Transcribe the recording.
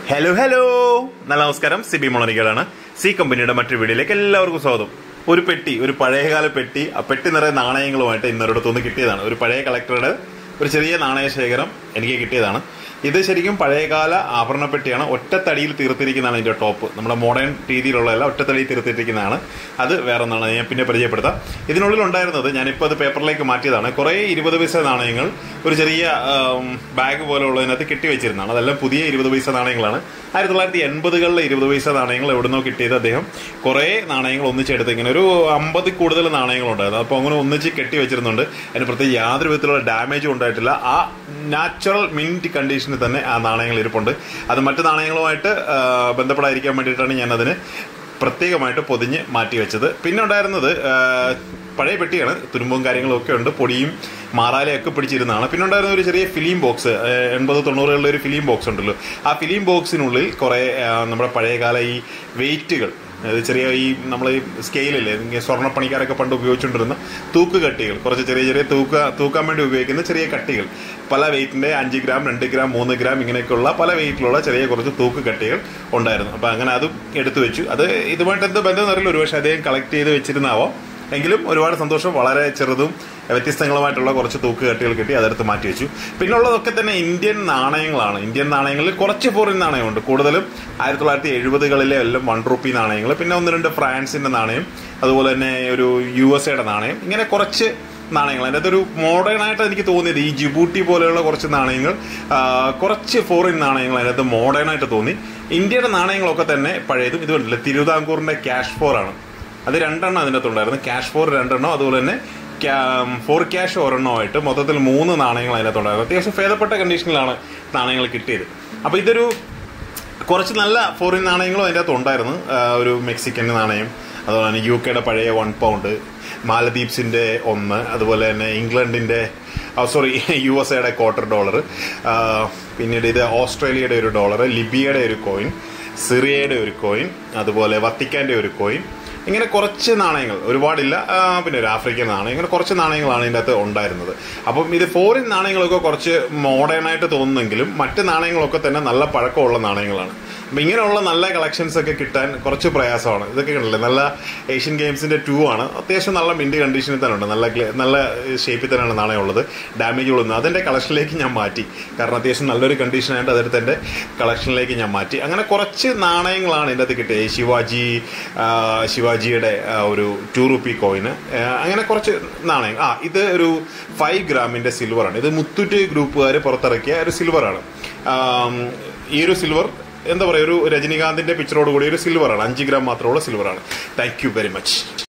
hello hello നല്ല നമസ്കാരം Sibi മോളനിക്കലാണ് C കമ്പനിയുടെ മറ്റൊരു വീഡിയോയിലേക്ക് എല്ലാവർക്കും സ്വാഗതം ഒരു പെട്ടി ഒരു പഴയകാല പെട്ടി ആ പെട്ടി നിറയെ നാണയങ്ങളുമായിട്ട് ഇന്നൊരിടത്തുനിന്ന് കിട്ടിയതാണ് ഒരു പഴയ കളക്ടറുടെ ഒരു ചെറിയ നാണയ ശേഖരം എനിക്ക് കിട്ടിയതാണ് ഇത് ശരിക്കും പഴയകാല ആഭരണ പെട്ടിയാണ് ഒറ്റത്തടിയിൽ തീർത്തിരിക്കുന്നതാണ് ഇതിന്റെ ടോപ്പ് നമ്മുടെ മോഡേൺ രീതിയിലുള്ളതല്ല ഒറ്റത്തടിയിൽ തീർത്തിരിക്കുന്നതാണ് അത് വേറെ ഒന്നാണ് ഞാൻ പിന്നെ പരിചയപ്പെടുത്താം ഇതിനുള്ളിൽ ഉണ്ടായിരുന്നത് ഞാനിപ്പോൾ അത് പേപ്പറിലേക്ക് മാറ്റിയതാണ് കുറേ ഇരുപത് പൈസ നാണയങ്ങൾ ഒരു ചെറിയ ബാഗ് പോലെയുള്ളതിനകത്ത് കെട്ടി വെച്ചിരുന്നതാണ് അതെല്ലാം പുതിയ ഇരുപത് പൈസ നാണയങ്ങളാണ് ആയിരത്തി തൊള്ളായിരത്തി എൺപതുകളിലെ ഇരുപത് പൈസ നാണയങ്ങൾ എവിടുന്നോ കിട്ടിയത് അദ്ദേഹം കുറേ നാണയങ്ങൾ ഒന്നിച്ചെടുത്ത് ഇങ്ങനെ ഒരു അമ്പത് കൂടുതൽ നാണയങ്ങളുണ്ടായിരുന്നു അപ്പോൾ അങ്ങനെ ഒന്നിച്ച് കെട്ടി വെച്ചിരുന്നുണ്ട് അതിന് പ്രത്യേകിച്ച് യാതൊരു വിധത്തിലുള്ള ഡാമേജും ഉണ്ടായിട്ടില്ല ആ നാച്ചുറൽ മിൻറ്റ് കണ്ടീഷനിൽ തന്നെ ആ നാണയങ്ങൾ ഇരിപ്പുണ്ട് അത് മറ്റു നാണയങ്ങളുമായിട്ട് ആ, ബന്ധപ്പെടാതിരിക്കാൻ വേണ്ടിയിട്ടാണ് ഞാനതിന് പ്രത്യേകമായിട്ട് പൊതിഞ്ഞ് മാറ്റി വെച്ചത് പിന്നെ ഉണ്ടായിരുന്നത് ആ, പഴയ പെട്ടിയാണ് തുരുമ്പും കാര്യങ്ങളും ഒക്കെ ഉണ്ട് പൊടിയും മാറാലയൊക്കെ പിടിച്ചിരുന്നതാണ് പിന്നെ ഉണ്ടായിരുന്ന ഒരു ചെറിയ ഫിലിം ബോക്സ് എൺപത് തൊണ്ണൂറുകളിലെ ഒരു ഫിലിം ബോക്സ് ഉണ്ടല്ലോ ആ ഫിലിം ബോക്സിനുള്ളിൽ കുറേ ആ, നമ്മുടെ പഴയകാല ഈ വെയിറ്റുകൾ അതായത് ചെറിയ ഈ നമ്മൾ ഈ സ്കെയിലില്ലേ ഇങ്ങനെ സ്വർണ്ണപ്പണിക്കാരൊക്കെ പണ്ട് ഉപയോഗിച്ചുകൊണ്ടിരുന്ന തൂക്ക് കട്ടികൾ കുറച്ച് ചെറിയ ചെറിയ തൂക്ക തൂക്കാൻ വേണ്ടി ഉപയോഗിക്കുന്ന ചെറിയ കട്ടികൾ പല വെയിറ്റിന്റെ അഞ്ച് ഗ്രാം രണ്ട് ഗ്രാം മൂന്ന് ഗ്രാം ഇങ്ങനെയൊക്കെയുള്ള പല വെയിറ്റിലുള്ള ചെറിയ കുറച്ച് തൂക്ക് കട്ടികൾ ഉണ്ടായിരുന്നു അപ്പോൾ അങ്ങനെ അതും എടുത്തു വെച്ചു അത് ഇതുമായിട്ട് എന്ത് ബന്ധം എന്നറിയില്ല ഒരുപക്ഷെ അദ്ദേഹം കളക്ട് ചെയ്ത് വെച്ചിരുന്നാവോ എങ്കിലും ഒരുപാട് സന്തോഷം വളരെ ചെറുതും വ്യത്യസ്തങ്ങളുമായിട്ടുള്ള കുറച്ച് തൂക്ക് കെട്ടുകൾ കിട്ടി അതെടുത്ത് മാറ്റി വെച്ചു പിന്നെ ഉള്ളതൊക്കെ തന്നെ ഇന്ത്യൻ നാണയങ്ങളാണ് ഇന്ത്യൻ നാണയങ്ങളിൽ കുറച്ച് ഫോറിൻ നാണയമുണ്ട് കൂടുതലും ആയിരത്തി തൊള്ളായിരത്തി എഴുപതുകളിലെ എല്ലാം വൺ റുപ്പി നാണയങ്ങൾ പിന്നെ ഒന്ന് രണ്ട് ഫ്രാൻസിന്റെ നാണയം അതുപോലെ തന്നെ ഒരു യു എസ് എയുടെ നാണയം ഇങ്ങനെ കുറച്ച് നാണയങ്ങൾ അതിൻ്റെ അകത്തൊരു മോഡേൺ ആയിട്ട് എനിക്ക് തോന്നിയത് ഈ ജിബൂട്ടി പോലെയുള്ള കുറച്ച് നാണയങ്ങൾ ആ, കുറച്ച് ഫോറിൻ നാണയങ്ങൾ അതിനകത്ത് മോഡേൺ ആയിട്ട് തോന്നി ഇന്ത്യയുടെ നാണയങ്ങളൊക്കെ തന്നെ പഴയതും ഇത് കണ്ടില്ലേ തിരുവിതാംകൂറിന്റെ ക്യാഷ് ഫോർ ആണ് അത് രണ്ടെണ്ണം അതിനകത്ത് ഉണ്ടായിരുന്നു ക്യാഷ് ഫോർ രണ്ടെണ്ണം അതുപോലെ തന്നെ ഫോർ ക്യാഷ് ഒരെണ്ണമായിട്ട് മൊത്തത്തിൽ മൂന്ന് നാണയങ്ങൾ അതിനകത്തുണ്ടായിരുന്നു അത്യാവശ്യം ഭേദപ്പെട്ട കണ്ടീഷനിലാണ് നാണയങ്ങൾ കിട്ടിയത് അപ്പോൾ ഇതൊരു കുറച്ച് നല്ല ഫോറിൻ നാണയങ്ങളും അതിൻ്റെ അകത്ത് ഉണ്ടായിരുന്നു ആ, ഒരു മെക്സിക്കൻ നാണയം അതുപോലെ തന്നെ യു കെയുടെ പഴയ വൺ പൗണ്ട് മാലദ്വീപ്സിന്റെ ഒന്ന് അതുപോലെ തന്നെ ഇംഗ്ലണ്ടിന്റെ സോറി യു എസ് എയുടെ ക്വാർട്ടർ ഡോളർ പിന്നീട് ഇത് ഓസ്ട്രേലിയയുടെ ഒരു ഡോളർ ലിബിയയുടെ ഒരു കോയിൻ സിറിയയുടെ ഒരു കോയിൻ അതുപോലെ വത്തിക്കാന്റെ ഒരു കോയിൻ ഇങ്ങനെ കുറച്ച് നാണയങ്ങൾ ഒരുപാടില്ല ആ, പിന്നെ ഒരു ആഫ്രിക്കൻ നാണയം ഇങ്ങനെ കുറച്ച് നാണയങ്ങളാണ് ഇതിൻ്റെ അകത്ത് ഉണ്ടായിരുന്നത് അപ്പം ഇത് ഫോറിൻ നാണയങ്ങളൊക്കെ കുറച്ച് മോഡേൺ ആയിട്ട് തോന്നുന്നെങ്കിലും മറ്റ് നാണയങ്ങളൊക്കെ തന്നെ നല്ല പഴക്കമുള്ള നാണയങ്ങളാണ് അപ്പം ഇങ്ങനെയുള്ള നല്ല കളക്ഷൻസ് ഒക്കെ കിട്ടാൻ കുറച്ച് പ്രയാസമാണ് ഇതൊക്കെ കണ്ടില്ലേ നല്ല ഏഷ്യൻ ഗെയിംസിന്റെ ടൂ ആണ് അത്യാവശ്യം നല്ല മിന്റ് കണ്ടീഷനിൽ തന്നെ ഉണ്ട് നല്ല ഗ്ല- നല്ല ഷേപ്പിൽ തന്നെയാണ് നാണയം ഉള്ളത് ഡാമേജുകളൊന്നും അതെന്റെ കളക്ഷനിലേക്ക് ഞാൻ മാറ്റി കാരണം അത്യാവശ്യം നല്ലൊരു കണ്ടീഷനായിട്ട് അതെടുത്ത് എൻ്റെ കളക്ഷനിലേക്ക് ഞാൻ മാറ്റി അങ്ങനെ കുറച്ച് നാണയങ്ങളാണ് ഇതിൻ്റെ അകത്ത് കിട്ടിയത് ഈ ശിവാജി ആ, ശിവാജിയുടെ ആ, ഒരു ടു റുപ്പി കോയിന് അങ്ങനെ കുറച്ച് നാണയം ആ ഇത് ഒരു ഫൈവ് ഗ്രാമിന്റെ സിൽവറാണ് ഇത് മുത്തൂറ്റ് ഗ്രൂപ്പുകാർ പുറത്തിറക്കിയ ഒരു സിൽവറാണ് ആം, ഈ ഒരു സിൽവർ എന്താ പറയുക ഒരു രജനീകാന്തിന്റെ പിക്ചറോട് കൂടി ഒരു സിൽവറാണ് അഞ്ച് ഗ്രാം മാത്രമുള്ള സിൽവറാണ് താങ്ക് യു വെരി മച്ച്